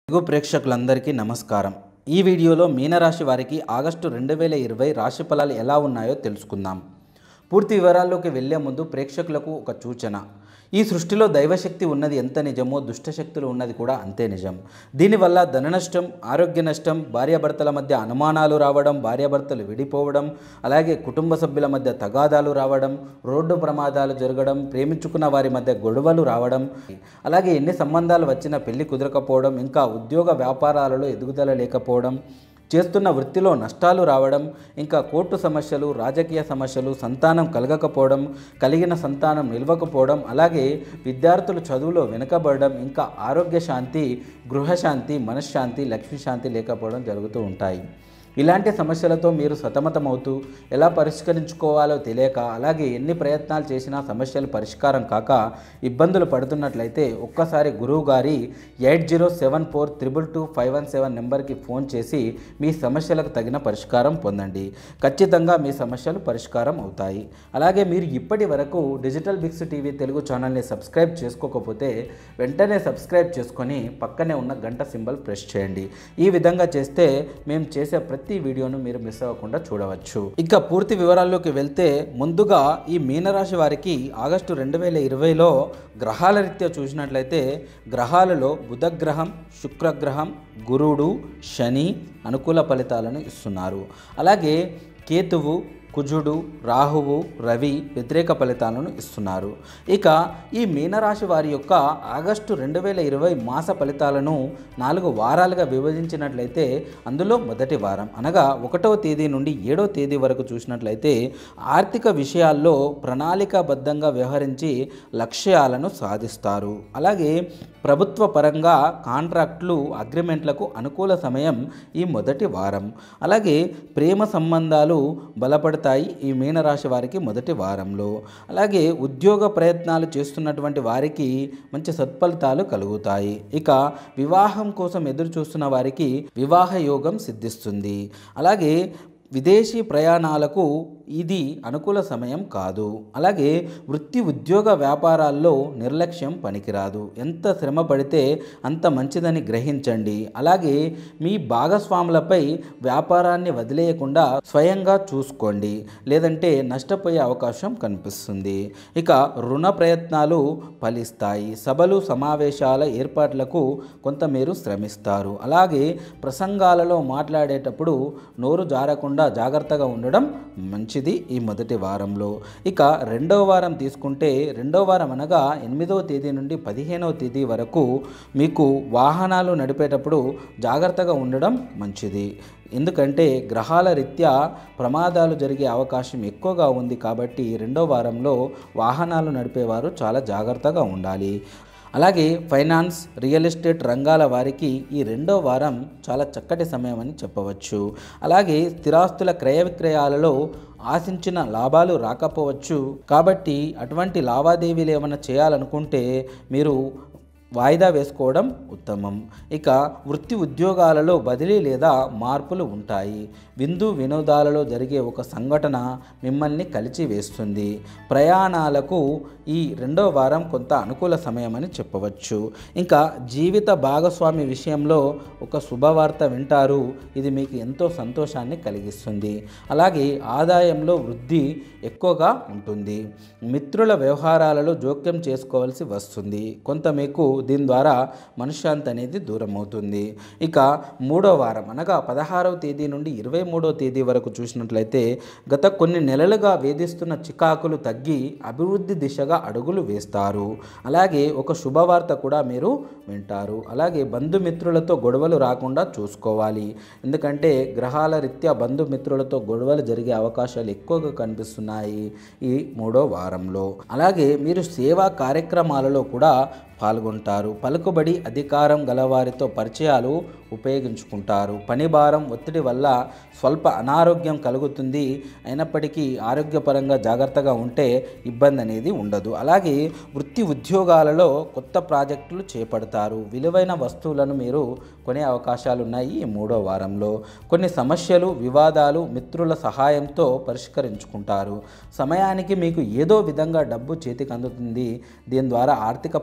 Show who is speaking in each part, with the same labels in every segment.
Speaker 1: తెలుగు ప్రేక్షకులందరికీ నమస్కారం ఈ వీడియోలో మీనరాశి వారికి ఆగస్టు రెండు వేల ఇరవై రాశి ఫలాలు ఎలా ఉన్నాయో తెలుసుకుందాం పూర్తి వివరాల్లోకి వెళ్లే ముందు ప్రేక్షకులకు ఒక సూచన ఈ సృష్టిలో దైవశక్తి ఉన్నది ఎంత నిజమో దుష్టశక్తులు ఉన్నది కూడా అంతే నిజం దీనివల్ల ధన నష్టం ఆరోగ్య నష్టం భార్యాభర్తల మధ్య అనుమానాలు రావడం భార్యాభర్తలు విడిపోవడం అలాగే కుటుంబ సభ్యుల మధ్య తగాదాలు రావడం రోడ్డు ప్రమాదాలు జరగడం ప్రేమించుకున్న వారి మధ్య గొడవలు రావడం అలాగే ఎన్ని సంబంధాలు వచ్చినా పెళ్లి కుదరకపోవడం ఇంకా ఉద్యోగ వ్యాపారాలలో ఎదుగుదల లేకపోవడం చేస్తున్న వృత్తిలో నష్టాలు రావడం ఇంకా కోర్టు సమస్యలు రాజకీయ సమస్యలు సంతానం కలగకపోవడం కలిగిన సంతానం నిలవకపోవడం అలాగే విద్యార్థులు చదువులో వెనుకబడడం ఇంకా ఆరోగ్య శాంతి గృహశాంతి మనశ్శాంతి లక్ష్మీ శాంతి లేకపోవడం జరుగుతూ ఉంటాయి ఇలాంటి సమస్యలతో మీరు సతమతమవుతూ ఎలా పరిష్కరించుకోవాలో తెలియక అలాగే ఎన్ని ప్రయత్నాలు చేసినా సమస్యలు పరిష్కారం కాక ఇబ్బందులు పడుతున్నట్లయితే ఒక్కసారి గురువు గారి eight zero seven four triple two five one seven నెంబర్కి ఫోన్ చేసి మీ సమస్యలకు తగిన పరిష్కారం పొందండి ఖచ్చితంగా మీ సమస్యలు పరిష్కారం అవుతాయి అలాగే మీరు ఇప్పటి వరకు డిజిటల్ బిక్స్ టీవీ తెలుగు ఛానల్ని సబ్స్క్రైబ్ చేసుకోకపోతే వెంటనే సబ్స్క్రైబ్ చేసుకొని పక్కనే ఉన్న గంట సింబల్ ప్రెస్ చేయండి ఈ విధంగా చేస్తే మేము చేసే ప్రతి వీడియోను మీరు మిస్ అవ్వకుండా చూడవచ్చు ఇక పూర్తి వివరాల్లోకి వెళ్తే ముందుగా ఈ మీనరాశి వారికి ఆగస్టు రెండు వేల ఇరవైలో గ్రహాల రీత్యా చూసినట్లయితే గ్రహాలలో బుధగ్రహం శుక్రగ్రహం గురుడు శని అనుకూల ఫలితాలను ఇస్తున్నారు అలాగే కేతువు కుజుడు రాహువు రవి వ్యతిరేక ఫలితాలను ఇస్తున్నారు ఇక ఈ మీనరాశి వారి యొక్క ఆగస్టు రెండు వేల ఇరవై మాస ఫలితాలను నాలుగు వారాలుగా విభజించినట్లయితే అందులో మొదటి వారం అనగా ఒకటవ తేదీ నుండి ఏడవ తేదీ వరకు చూసినట్లయితే ఆర్థిక విషయాల్లో ప్రణాళికాబద్ధంగా వ్యవహరించి లక్ష్యాలను సాధిస్తారు అలాగే ప్రభుత్వ పరంగా కాంట్రాక్టులు అగ్రిమెంట్లకు అనుకూల సమయం ఈ మొదటి వారం అలాగే ప్రేమ సంబంధాలు బలపడతాయి ఈ మీనరాశి వారికి మొదటి వారంలో అలాగే ఉద్యోగ ప్రయత్నాలు చేస్తున్నటువంటి వారికి మంచి సత్ఫలితాలు కలుగుతాయి ఇక వివాహం కోసం ఎదురు చూస్తున్న వారికి వివాహ యోగం సిద్ధిస్తుంది అలాగే విదేశీ ప్రయాణాలకు ఇది అనుకూల సమయం కాదు అలాగే వృత్తి ఉద్యోగ వ్యాపారాల్లో నిర్లక్ష్యం పనికిరాదు ఎంత శ్రమ పడితే అంత మంచిదని గ్రహించండి అలాగే మీ భాగస్వాములపై వ్యాపారాన్ని వదిలేయకుండా స్వయంగా చూసుకోండి లేదంటే నష్టపోయే అవకాశం కనిపిస్తుంది ఇక రుణ ప్రయత్నాలు ఫలిస్తాయి సభలు సమావేశాల ఏర్పాట్లకు కొంత మీరు శ్రమిస్తారు అలాగే ప్రసంగాలలో మాట్లాడేటప్పుడు నోరు జారకుండా జాగ్రత్తగా ఉండడం మంచిది ఈ మొదటి వారంలో ఇక రెండవ వారం తీసుకుంటే రెండవ వారం అనగా ఎనిమిదవ తేదీ నుండి పదిహేనవ తేదీ వరకు మీకు వాహనాలు నడిపేటప్పుడు జాగ్రత్తగా ఉండడం మంచిది ఎందుకంటే గ్రహాల రీత్యా ప్రమాదాలు జరిగే అవకాశం ఎక్కువగా ఉంది కాబట్టి రెండో వారంలో వాహనాలు నడిపేవారు చాలా జాగ్రత్తగా ఉండాలి అలాగే ఫైనాన్స్ రియల్ ఎస్టేట్ రంగాల వారికి ఈ రెండో వారం చాలా చక్కటి సమయం అని చెప్పవచ్చు అలాగే స్థిరాస్తుల క్రయ విక్రయాలలో ఆశించిన లాభాలు రాకపోవచ్చు కాబట్టి అటువంటి లావాదేవీలు ఏమైనా చేయాలనుకుంటే మీరు వాయిదా వేసుకోవడం ఉత్తమం ఇక వృత్తి ఉద్యోగాలలో బదిలీ లేదా మార్పులు ఉంటాయి విందు వినోదాలలో జరిగే ఒక సంఘటన మిమ్మల్ని కలిచి వేస్తుంది ప్రయాణాలకు ఈ రెండో వారం కొంత అనుకూల సమయం అని చెప్పవచ్చు ఇంకా జీవిత భాగస్వామి విషయంలో ఒక శుభవార్త వింటారు ఇది మీకు ఎంతో సంతోషాన్ని కలిగిస్తుంది అలాగే ఆదాయంలో వృద్ధి ఎక్కువగా ఉంటుంది మిత్రుల వ్యవహారాలలో జోక్యం చేసుకోవాల్సి వస్తుంది కొంత మీకు దీని ద్వారా మనశ్శాంతి అనేది దూరం అవుతుంది ఇక మూడో వారం అనగా పదహారవ తేదీ నుండి ఇరవై మూడో తేదీ వరకు చూసినట్లయితే గత కొన్ని నెలలుగా వేధిస్తున్న చికాకులు తగ్గి అభివృద్ధి దిశగా అడుగులు వేస్తారు అలాగే ఒక శుభవార్త కూడా మీరు వింటారు అలాగే బంధుమిత్రులతో గొడవలు రాకుండా చూసుకోవాలి ఎందుకంటే గ్రహాల రీత్యా బంధుమిత్రులతో గొడవలు జరిగే అవకాశాలు ఎక్కువగా కనిపిస్తున్నాయి ఈ మూడో వారంలో అలాగే మీరు సేవా కార్యక్రమాలలో కూడా పాల్గొంటారు పలుకుబడి అధికారం గలవారితో పరిచయాలు ఉపయోగించుకుంటారు పని భారం ఒత్తిడి వల్ల స్వల్ప అనారోగ్యం కలుగుతుంది అయినప్పటికీ ఆరోగ్యపరంగా జాగ్రత్తగా ఉంటే ఇబ్బంది అనేది ఉండదు అలాగే వృత్తి ఉద్యోగాలలో కొత్త ప్రాజెక్టులు చేపడతారు విలువైన వస్తువులను మీరు కొనే అవకాశాలు ఉన్నాయి ఈ మూడో వారంలో కొన్ని సమస్యలు వివాదాలు మిత్రుల సహాయంతో పరిష్కరించుకుంటారు సమయానికి మీకు ఏదో విధంగా డబ్బు చేతికి అందుతుంది దీని ద్వారా ఆర్థికపరమైనటువంటి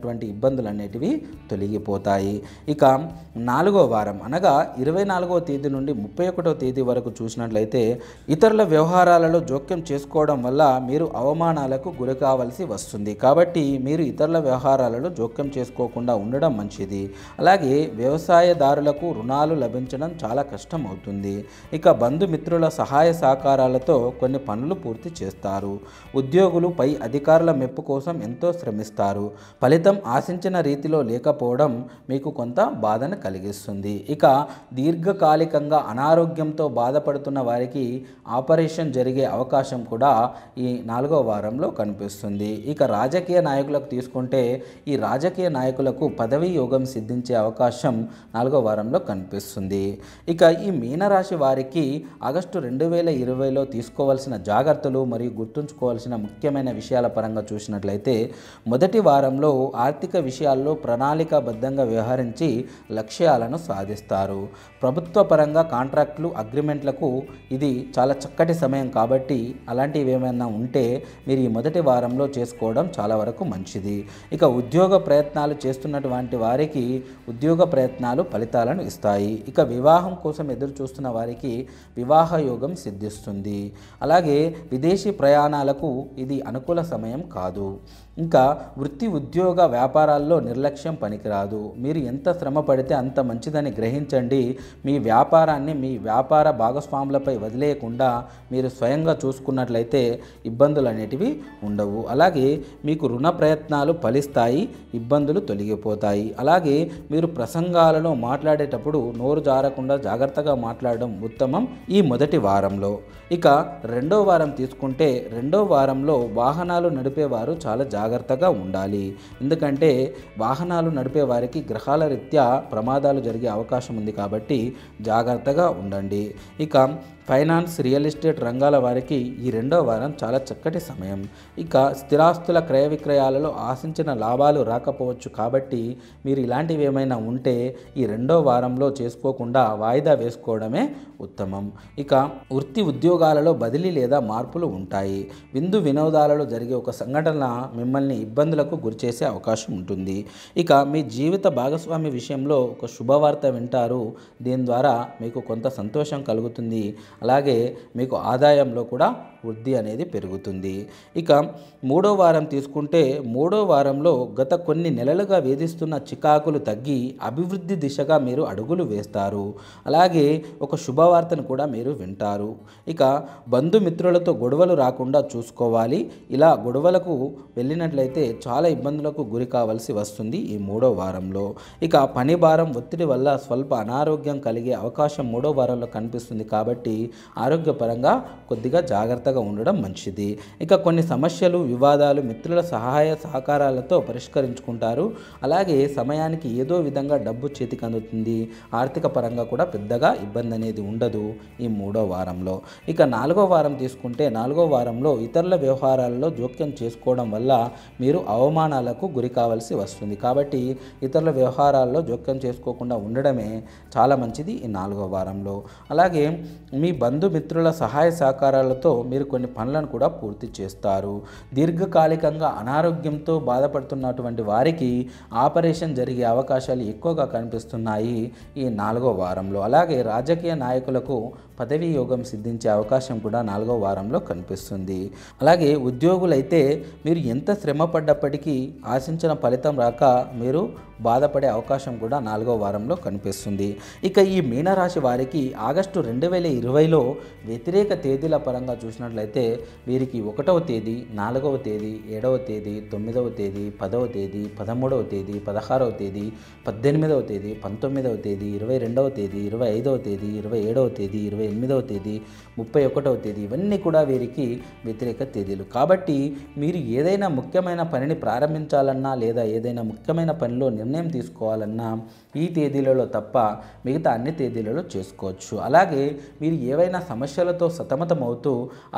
Speaker 1: సంబంధించినటువంటి ఇబ్బందులు అనేటివి తొలగిపోతాయి ఇక నాలుగో వారం అనగా ఇరవై నాలుగో తేదీ నుండి ముప్పై ఒకటో తేదీ వరకు చూసినట్లయితే ఇతరుల వ్యవహారాలలో జోక్యం చేసుకోవడం వల్ల మీరు అవమానాలకు గురి కావాల్సి వస్తుంది కాబట్టి మీరు ఇతరుల వ్యవహారాలలో జోక్యం చేసుకోకుండా ఉండడం మంచిది అలాగే వ్యవసాయదారులకు రుణాలు లభించడం చాలా కష్టం అవుతుంది ఇక బంధుమిత్రుల సహాయ సహకారాలతో కొన్ని పనులు పూర్తి చేస్తారు ఉద్యోగులు పై అధికారుల మెప్పు కోసం ఎంతో శ్రమిస్తారు ఫలితం ఆశించిన రీతిలో లేకపోవడం మీకు కొంత బాధను కలిగిస్తుంది ఇక దీర్ఘకాలికంగా అనారోగ్యంతో బాధపడుతున్న వారికి ఆపరేషన్ జరిగే అవకాశం కూడా ఈ నాలుగో వారంలో కనిపిస్తుంది ఇక రాజకీయ నాయకులకు తీసుకుంటే ఈ రాజకీయ నాయకులకు పదవీ యోగం సిద్ధించే అవకాశం నాలుగో వారంలో కనిపిస్తుంది ఇక ఈ మీనరాశి వారికి ఆగస్టు రెండు వేల ఇరవైలో తీసుకోవాల్సిన జాగ్రత్తలు మరియు గుర్తుంచుకోవాల్సిన ముఖ్యమైన విషయాల పరంగా చూసినట్లయితే మొదటి వారంలో ఆర్థిక విషయాల్లో ప్రణాళికాబద్ధంగా వ్యవహరించి లక్ష్యాలను సాధిస్తారు ప్రభుత్వ పరంగా కాంట్రాక్టులు అగ్రిమెంట్లకు ఇది చాలా చక్కటి సమయం కాబట్టి అలాంటివి ఏమైనా ఉంటే మీరు ఈ మొదటి వారంలో చేసుకోవడం చాలా వరకు మంచిది ఇక ఉద్యోగ ప్రయత్నాలు చేస్తున్నటువంటి వారికి ఉద్యోగ ప్రయత్నాలు ఫలితాలను ఇస్తాయి ఇక వివాహం కోసం ఎదురు చూస్తున్న వారికి వివాహ యోగం సిద్ధిస్తుంది అలాగే విదేశీ ప్రయాణాలకు ఇది అనుకూల సమయం కాదు ఇంకా వృత్తి ఉద్యోగ వ్యాపారాల్లో నిర్లక్ష్యం పనికిరాదు మీరు ఎంత శ్రమ పడితే అంత మంచిదని గ్రహించండి మీ వ్యాపారాన్ని మీ వ్యాపార భాగస్వాములపై వదిలేయకుండా మీరు స్వయంగా చూసుకున్నట్లయితే ఇబ్బందులు అనేటివి ఉండవు అలాగే మీకు రుణ ప్రయత్నాలు ఫలిస్తాయి ఇబ్బందులు తొలగిపోతాయి అలాగే మీరు ప్రసంగాలలో మాట్లాడేటప్పుడు నోరు జారకుండా జాగ్రత్తగా మాట్లాడడం ఉత్తమం ఈ మొదటి వారంలో ఇక రెండో వారం తీసుకుంటే రెండో వారంలో వాహనాలు నడిపేవారు చాలా జాగ్రత్తగా ఉండాలి ఎందుకంటే వాహనాలు నడిపే వారికి గ్రహాల రీత్యా ప్రమాదాలు జరిగే అవకాశం ఉంది కాబట్టి జాగ్రత్తగా ఉండండి ఇక ఫైనాన్స్ రియల్ ఎస్టేట్ రంగాల వారికి ఈ రెండో వారం చాలా చక్కటి సమయం ఇక స్థిరాస్తుల క్రయ విక్రయాలలో ఆశించిన లాభాలు రాకపోవచ్చు కాబట్టి మీరు ఇలాంటివి ఏమైనా ఉంటే ఈ రెండో వారంలో చేసుకోకుండా వాయిదా వేసుకోవడమే ఉత్తమం ఇక వృత్తి ఉద్యోగాలలో బదిలీ లేదా మార్పులు ఉంటాయి విందు వినోదాలలో జరిగే ఒక సంఘటన మిమ్మల్ని ఇబ్బందులకు గురిచేసే అవకాశం ఉంటుంది ఇక మీ జీవిత భాగస్వామి విషయంలో ఒక శుభవార్త వింటారు దీని ద్వారా మీకు కొంత సంతోషం కలుగుతుంది అలాగే మీకు ఆదాయంలో కూడా వృద్ధి అనేది పెరుగుతుంది ఇక మూడో వారం తీసుకుంటే మూడో వారంలో గత కొన్ని నెలలుగా వేధిస్తున్న చికాకులు తగ్గి అభివృద్ధి దిశగా మీరు అడుగులు వేస్తారు అలాగే ఒక శుభవార్తను కూడా మీరు వింటారు ఇక బంధుమిత్రులతో గొడవలు రాకుండా చూసుకోవాలి ఇలా గొడవలకు వెళ్ళినట్లయితే చాలా ఇబ్బందులకు గురి కావాల్సి వస్తుంది ఈ మూడో వారంలో ఇక పని భారం ఒత్తిడి వల్ల స్వల్ప అనారోగ్యం కలిగే అవకాశం మూడో వారంలో కనిపిస్తుంది కాబట్టి ఆరోగ్యపరంగా కొద్దిగా జాగ్రత్తగా ఉండడం మంచిది ఇక కొన్ని సమస్యలు వివాదాలు మిత్రుల సహాయ సహకారాలతో పరిష్కరించుకుంటారు అలాగే సమయానికి ఏదో విధంగా డబ్బు చేతికి అందుతుంది ఆర్థిక పరంగా కూడా పెద్దగా ఇబ్బంది అనేది ఉండదు ఈ మూడో వారంలో ఇక నాలుగో వారం తీసుకుంటే నాలుగో వారంలో ఇతరుల వ్యవహారాలలో జోక్యం చేసుకోవడం వల్ల మీరు అవమానాలకు గురి కావాల్సి వస్తుంది కాబట్టి ఇతరుల వ్యవహారాల్లో జోక్యం చేసుకోకుండా ఉండడమే చాలా మంచిది ఈ నాలుగో వారంలో అలాగే మీ బంధుమిత్రుల సహాయ సహకారాలతో మీరు కొన్ని పనులను కూడా పూర్తి చేస్తారు దీర్ఘకాలికంగా అనారోగ్యంతో బాధపడుతున్నటువంటి వారికి ఆపరేషన్ జరిగే అవకాశాలు ఎక్కువగా కనిపిస్తున్నాయి ఈ నాలుగో వారంలో అలాగే రాజకీయ నాయకులకు పదవీ యోగం సిద్ధించే అవకాశం కూడా నాలుగో వారంలో కనిపిస్తుంది అలాగే ఉద్యోగులైతే మీరు ఎంత శ్రమ పడ్డప్పటికీ ఆశించిన ఫలితం రాక మీరు బాధపడే అవకాశం కూడా నాలుగో వారంలో కనిపిస్తుంది ఇక ఈ మీనరాశి వారికి ఆగస్టు రెండు వేల ఇరవైలో వ్యతిరేక తేదీల పరంగా చూసినట్లయితే వీరికి ఒకటవ తేదీ నాలుగవ తేదీ ఏడవ తేదీ తొమ్మిదవ తేదీ పదవ తేదీ పదమూడవ తేదీ పదహారవ తేదీ పద్దెనిమిదవ తేదీ పంతొమ్మిదవ తేదీ ఇరవై రెండవ తేదీ ఇరవై ఐదవ తేదీ ఇరవై ఏడవ తేదీ ఇరవై ఎనిమిదవ తేదీ ముప్పై ఒకటవ తేదీ ఇవన్నీ కూడా వీరికి వ్యతిరేక తేదీలు కాబట్టి మీరు ఏదైనా ముఖ్యమైన పనిని ప్రారంభించాలన్నా లేదా ఏదైనా ముఖ్యమైన పనిలో నిర్ణయం తీసుకోవాలన్నా ఈ తేదీలలో తప్ప మిగతా అన్ని తేదీలలో చేసుకోవచ్చు అలాగే మీరు ఏవైనా సమస్యలతో సతమతమవుతూ ఆ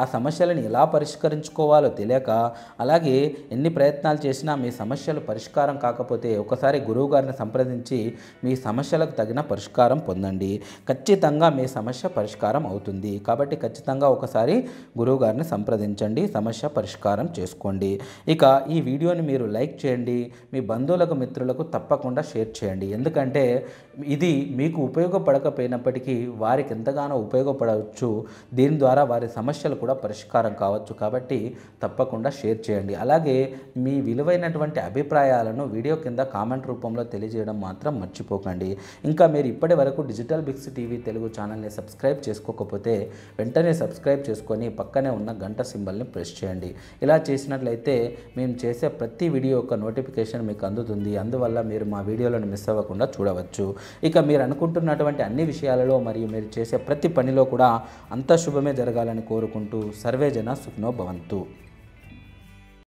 Speaker 1: సమస్యలను ఎలా పరిష్కరించుకోవాలో తెలియక అలాగే ఎన్ని ప్రయత్నాలు చేసినా మీ సమస్యలు పరిష్కారం కాకపోతే ఒకసారి గురువు గారిని సంప్రదించి మీ సమస్యలకు తగిన పరిష్కారం పొందండి ఖచ్చితంగా మీ సమస్య పరిష్కారం అవుతుంది కాబట్టి ఖచ్చితంగా ఒకసారి గురువు గారిని సంప్రదించండి సమస్య పరిష్కారం చేసుకోండి ఇక ఈ వీడియోని మీరు లైక్ చేయండి మీ బంధువులకు మిత్రులకు తప్పకుండా షేర్ చేయండి ఎందుకంటే ఇది మీకు ఉపయోగపడకపోయినప్పటికీ వారికి ఎంతగానో ఉపయోగపడవచ్చు దీని ద్వారా వారి సమస్యలు కూడా పరిష్కారం కావచ్చు కాబట్టి తప్పకుండా షేర్ చేయండి అలాగే మీ విలువైనటువంటి అభిప్రాయాలను వీడియో కింద కామెంట్ రూపంలో తెలియజేయడం మాత్రం మర్చిపోకండి ఇంకా మీరు ఇప్పటి వరకు డిజిటల్ బిక్స్ టీవీ తెలుగు ఛానల్ని సబ్స్క్రైబ్ చేసుకోకపోతే వెంటనే సబ్స్క్రైబ్ చేసుకొని పక్కనే ఉన్న గంట సింబల్ని ప్రెస్ చేయండి ఇలా చేసినట్లయితే మేము చేసే ప్రతి వీడియో యొక్క నోటిఫికేషన్ మీకు అందుతుంది అందువల్ల మీరు మా వీడియోలను మిస్ అవ్వకుండా చూడవచ్చు ఇక మీరు అనుకుంటున్నటువంటి అన్ని విషయాలలో మరియు మీరు చేసే ప్రతి పనిలో కూడా అంత శుభమే జరగాలని కోరుకుంటూ సర్వే జన సుఖనో భవంతు